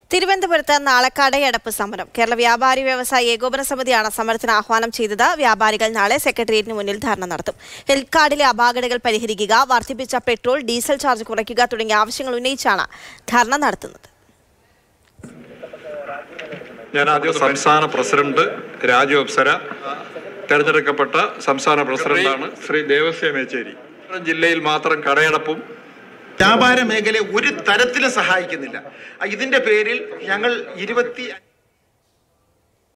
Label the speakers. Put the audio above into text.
Speaker 1: തിരുവനന്തപുരത്ത് നാളെ കടയടപ്പ് സമരം കേരള വ്യാപാരി വ്യവസായ ഏകോപന സമിതിയാണ് സമരത്തിന് ആഹ്വാനം ചെയ്തത് വ്യാപാരികൾ നാളെ സെക്രട്ടേറിയറ്റിന് മുന്നിൽ ധർണ നടത്തും ഹെൽത്ത് കാർഡിലെ അപാകതകൾ പരിഹരിക്കുക വർദ്ധിപ്പിച്ച പെട്രോൾ ഡീസൽ ചാർജ് കുറയ്ക്കുക തുടങ്ങിയ ആവശ്യങ്ങൾ ഉന്നയിച്ചാണ് ധർണ നടത്തുന്നത്
Speaker 2: ഞാൻ ആദ്യം സംസ്ഥാന പ്രസിഡന്റ് രാജു അപ്സര തെരഞ്ഞെടുക്കപ്പെട്ട സംസ്ഥാന പ്രസിഡന്റാണ് ശ്രീ ദേവസ്യ മേച്ചേരി ജില്ലയിൽ മാത്രം കടയടപ്പും
Speaker 3: വ്യാപാര മേഖലയെ ഒരു തരത്തിലും സഹായിക്കുന്നില്ല ഇതിന്റെ പേരിൽ ഞങ്ങൾ ഇരുപത്തി